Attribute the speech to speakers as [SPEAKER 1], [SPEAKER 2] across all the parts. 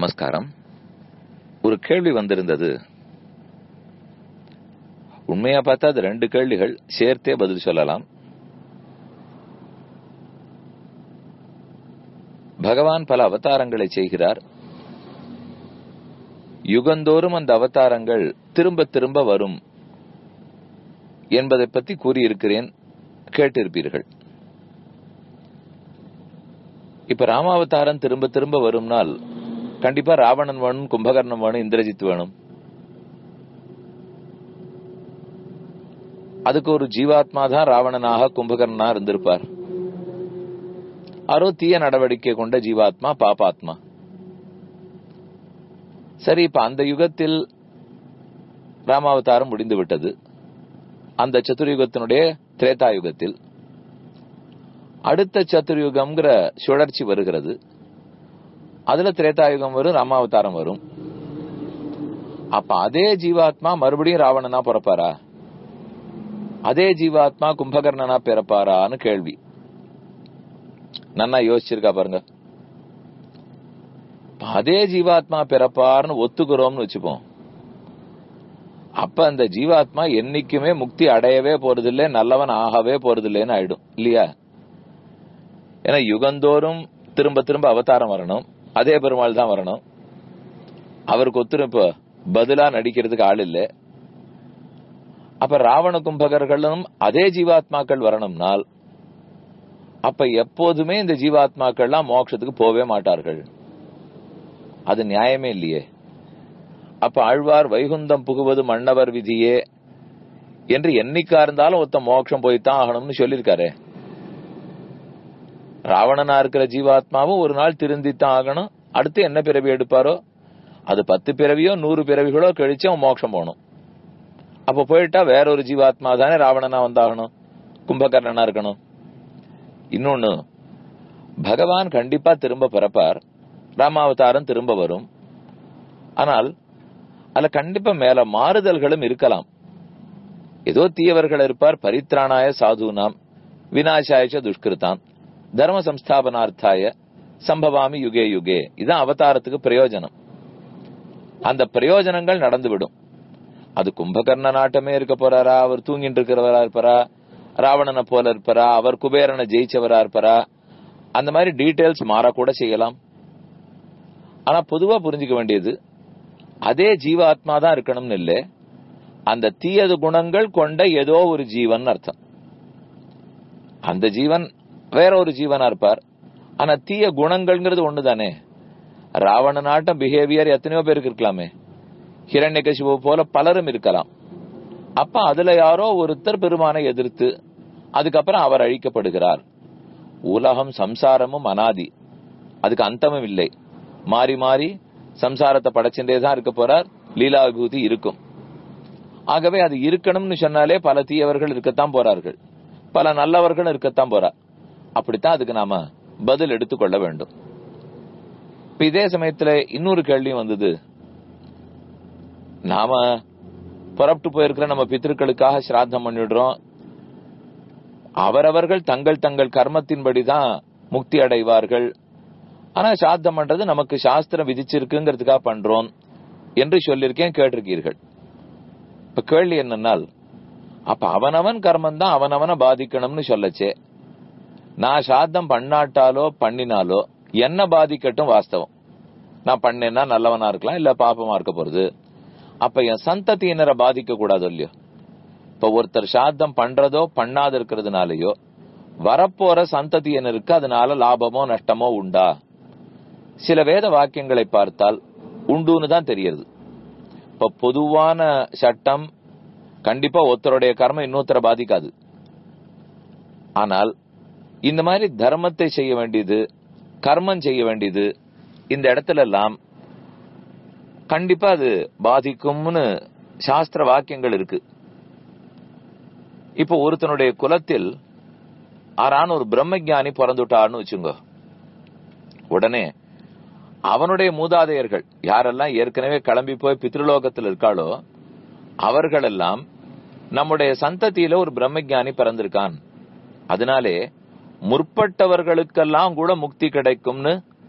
[SPEAKER 1] நமஸ்காரம் ஒரு கேள்வி வந்திருந்தது உண்மையா பார்த்தா அது ரெண்டு கேள்விகள் சேர்த்தே பதில் சொல்லலாம் பகவான் பல அவதாரங்களை செய்கிறார் யுகந்தோறும் அந்த அவதாரங்கள் திரும்ப திரும்ப வரும் என்பதை பற்றி கூறியிருக்கிறேன் கேட்டிருப்பீர்கள் இப்ப ராமாவதாரம் திரும்ப திரும்ப வரும்னால் கண்டிப்பா ராவணன் வேணும் கும்பகர்ணன் வேணும் இந்திரஜித் வேணும் அதுக்கு ஒரு ஜீவாத்மா தான் ராவணனாக கும்பகர்ணனா இருந்திருப்பார் யாரோ தீய நடவடிக்கை கொண்ட ஜீவாத்மா பாபாத்மா சரி இப்ப அந்த யுகத்தில் ராமாவதாரம் முடிந்து விட்டது அந்த சதுர்யுகத்தினுடைய திரேதா யுகத்தில் அடுத்த சதுர்யுகம்ங்கிற சுழற்சி வருகிறது அதுல திரேதாயுகம் வரும் ராமாவதாரம் வரும் அப்ப அதே ஜீவாத்மா மறுபடியும் ராவணனா பிறப்பாரா அதே ஜீவாத்மா கும்பகர்ணனா பிறப்பாரான்னு கேள்வி நன்னா யோசிச்சிருக்கா பாருங்க அதே ஜீவாத்மா பிறப்பார்னு ஒத்துக்கிறோம்னு வச்சுப்போம் அப்ப அந்த ஜீவாத்மா என்னைக்குமே முக்தி அடையவே போறதில்லை நல்லவன் ஆகவே போறதில்லைன்னு ஆயிடும் இல்லையா ஏன்னா யுகந்தோறும் திரும்ப திரும்ப அவதாரம் வரணும் அதே பெருமாள் தான் வரணும் அவருக்கு ஒத்துரும் இப்ப பதிலா நடிக்கிறதுக்கு ஆள் இல்லை அப்ப ராவண கும்பகர்களும் அதே ஜீவாத்மாக்கள் வரணும்னால் அப்ப எப்போதுமே இந்த ஜீவாத்மாக்கள்லாம் மோட்சத்துக்கு போவே மாட்டார்கள் அது நியாயமே இல்லையே அப்ப ஆழ்வார் வைகுந்தம் புகுவது மன்னவர் விதியே என்று என்னைக்கா இருந்தாலும் ஒருத்த மோட்சம் போய்த்தான் ஆகணும்னு சொல்லியிருக்காரு ராவணனா இருக்கிற ஜீவாத்மாவும் ஒரு நாள் திருந்தித்தான் ஆகணும் அடுத்து என்ன பிறவி எடுப்பாரோ அது பத்து பிறவியோ நூறு பிறவிகளோ கழிச்சு அவன் மோட்சம் போகணும் அப்ப போயிட்டா வேற ஒரு ஜீவாத்மா தானே ராவணனா வந்தாகணும் கும்பகர்ணனா இருக்கணும் இன்னொன்னு பகவான் கண்டிப்பா திரும்ப பிறப்பார் ராமாவதாரம் திரும்ப வரும் ஆனால் அதுல கண்டிப்பா மேல மாறுதல்களும் இருக்கலாம் ஏதோ தீயவர்கள் இருப்பார் பரித்ராணாய சாதுனாம் வினாசாயச்ச துஷ்கிருதான் தர்ம சம்ஸ்தாபனார்த்தாய சம்பவாமி யுகே யுகே இதான் அவதாரத்துக்கு பிரயோஜனம் அந்த பிரயோஜனங்கள் நடந்துவிடும் அது கும்பகர்ண நாட்டமே இருக்க போறாரா அவர் தூங்கிட்டு இருக்கிறவரா இருப்பாரா ராவணனை போல இருப்பாரா அவர் குபேரனை ஜெயிச்சவரா இருப்பாரா அந்த மாதிரி டீடைல்ஸ் மாறக்கூட செய்யலாம் ஆனா பொதுவா புரிஞ்சுக்க வேண்டியது அதே ஜீவாத்மா தான் இருக்கணும்னு இல்லை அந்த தீயது குணங்கள் கொண்ட ஏதோ ஒரு ஜீவன் அர்த்தம் அந்த ஜீவன் வேற ஒரு ஜீவனா இருப்பார் ஆனா தீய குணங்கள்ங்கிறது ஒண்ணுதானே ராவண நாட்டம் பிஹேவியர் எத்தனையோ பேருக்கு இருக்கலாமே ஹிரண்யகசிபு போல பலரும் இருக்கலாம் அப்ப அதுல யாரோ ஒருத்தர் பெருமானை எதிர்த்து அதுக்கப்புறம் அவர் அழிக்கப்படுகிறார் உலகம் சம்சாரமும் அனாதி அதுக்கு அந்தமும் இல்லை மாறி மாறி சம்சாரத்தை படைச்சுட்டே தான் இருக்க போறார் லீலா விபூதி இருக்கும் ஆகவே அது இருக்கணும்னு சொன்னாலே பல தீயவர்கள் இருக்கத்தான் போறார்கள் பல நல்லவர்கள் இருக்கத்தான் போறார் அப்படித்தான் அதுக்கு நாம பதில் எடுத்துக்கொள்ள வேண்டும் இப்ப இதே சமயத்துல இன்னொரு கேள்வியும் வந்தது நாம புறப்பட்டு போயிருக்கிற நம்ம பித்திருக்களுக்காக சிராத்தம் பண்ணிடுறோம் அவரவர்கள் தங்கள் தங்கள் கர்மத்தின்படிதான் முக்தி அடைவார்கள் ஆனா சாத்தம் பண்றது நமக்கு சாஸ்திரம் விதிச்சிருக்குங்கிறதுக்காக பண்றோம் என்று சொல்லியிருக்கேன் கேட்டிருக்கீர்கள் இப்ப கேள்வி என்னன்னால் அப்ப அவனவன் கர்மம் தான் அவனவனை பாதிக்கணும்னு சொல்லச்சே நான் சாத்தம் பண்ணாட்டாலோ பண்ணினாலோ என்ன பாதிக்கட்டும் வாஸ்தவம் நான் பண்ணேன்னா நல்லவனா இருக்கலாம் இல்ல பாப்பமா இருக்க போறது அப்ப என் சந்ததியினரை பாதிக்க கூடாது இல்லையோ இப்ப ஒருத்தர் சாத்தம் பண்றதோ பண்ணாத இருக்கிறதுனாலயோ வரப்போற சந்ததியினருக்கு அதனால லாபமோ நஷ்டமோ உண்டா சில வேத வாக்கியங்களை பார்த்தால் உண்டுன்னு தான் தெரியுது இப்ப பொதுவான சட்டம் கண்டிப்பா ஒருத்தருடைய கர்மம் இன்னொருத்தரை பாதிக்காது ஆனால் இந்த மாதிரி தர்மத்தை செய்ய வேண்டியது கர்மம் செய்ய வேண்டியது இந்த இடத்துல எல்லாம் கண்டிப்பா அது பாதிக்கும்னு சாஸ்திர வாக்கியங்கள் இருக்கு இப்ப ஒருத்தனுடைய குலத்தில் ஆறான ஒரு பிரம்மஜானி பிறந்துட்டான்னு வச்சுங்க உடனே அவனுடைய மூதாதையர்கள் யாரெல்லாம் ஏற்கனவே கிளம்பி போய் பித்ருலோகத்தில் இருக்காளோ அவர்கள் எல்லாம் நம்முடைய சந்ததியில ஒரு பிரம்மஜானி பிறந்திருக்கான் அதனாலே முற்பட்டவர்களுக்கெல்லாம் கூட முக்தி கிடைக்கும்னு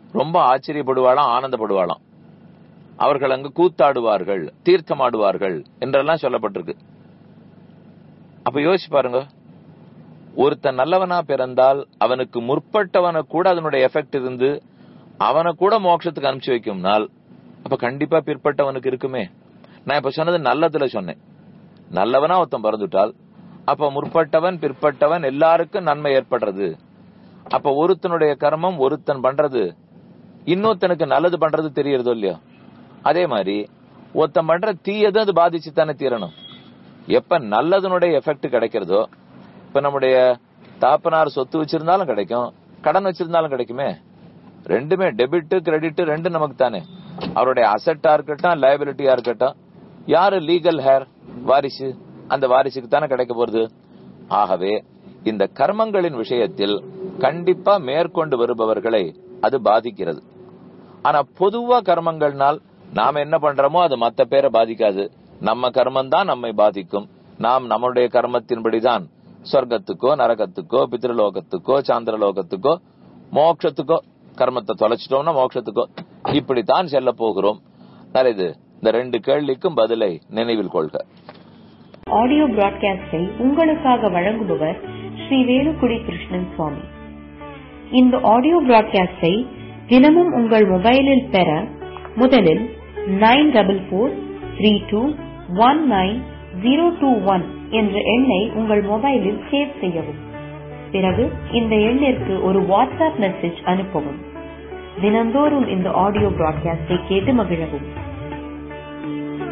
[SPEAKER 1] ரொம்ப ஆச்சரியப்படுவாளாம் ஆனந்தப்படுவாளாம் அவர்கள் அங்கு கூத்தாடுவார்கள் தீர்த்தமாடுவார்கள் என்றெல்லாம் சொல்லப்பட்டிருக்கு அப்ப யோசிச்சு பாருங்க ஒருத்தன் நல்லவனா பிறந்தால் அவனுக்கு முற்பட்டவனை கூட அதனுடைய எஃபெக்ட் இருந்து அவனை கூட மோட்சத்துக்கு அனுப்பிச்சு வைக்கும்னால் அப்ப கண்டிப்பா பிற்பட்டவனுக்கு இருக்குமே நான் இப்ப சொன்னது நல்லதுல சொன்னேன் நல்லவனா ஒருத்தன் பிறந்துட்டால் அப்ப முற்பட்டவன் பிற்பட்டவன் எல்லாருக்கும் நன்மை ஏற்படுறது அப்ப ஒருத்தனுடைய கர்மம் ஒருத்தன் பண்றது இன்னொருத்தனுக்கு நல்லது பண்றது தெரியறதோ இல்லையோ அதே மாதிரி ஒருத்தன் பண்ற தீயது அது பாதிச்சு தானே தீரணும் எப்ப நல்லதனுடைய எஃபெக்ட் கிடைக்கிறதோ இப்ப நம்முடைய தாப்பனார் சொத்து வச்சிருந்தாலும் கிடைக்கும் கடன் வச்சிருந்தாலும் கிடைக்குமே ரெண்டுமே டெபிட் கிரெடிட் ரெண்டும் நமக்கு தானே அவருடைய அசட்டா இருக்கட்டும் லைபிலிட்டியா இருக்கட்டும் யாரு லீகல் ஹேர் வாரிசு அந்த வாரிசுக்கு தானே கிடைக்க போறது ஆகவே இந்த கர்மங்களின் விஷயத்தில் கண்டிப்பா மேற்கொண்டு வருபவர்களை அது பாதிக்கிறது ஆனா பொதுவா கர்மங்கள்னால் நாம என்ன பண்றோமோ அது மத்த பேரை பாதிக்காது நம்ம கர்மம் தான் நம்மை பாதிக்கும் நாம் நம்முடைய கர்மத்தின்படிதான் சொர்க்கத்துக்கோ நரகத்துக்கோ பித்ருலோகத்துக்கோ சாந்திரலோகத்துக்கோ மோட்சத்துக்கோ கர்மத்தை தொலைச்சிட்டோம்னா மோட்சத்துக்கோ இப்படித்தான் செல்ல போகிறோம் நல்லது இந்த ரெண்டு கேள்விக்கும் பதிலை நினைவில் கொள்க
[SPEAKER 2] ஆடியோ பிராட்காஸ்டை உங்களுக்காக வழங்குபவர் ஸ்ரீ வேலுக்குடி கிருஷ்ணன் சுவாமி இந்த ஆடியோ பிராட்காஸ்டை தினமும் உங்கள் மொபைலில் பெற முதலில் nine double four three two one nine zero two one என்ற எண்ணை உங்கள் மொபைலில் சேவ் செய்யவும் பிறகு இந்த எண்ணிற்கு ஒரு வாட்ஸ்அப் மெசேஜ் அனுப்பவும் தினந்தோறும் இந்த ஆடியோ பிராட்காஸ்டை கேட்டு மகிழவும்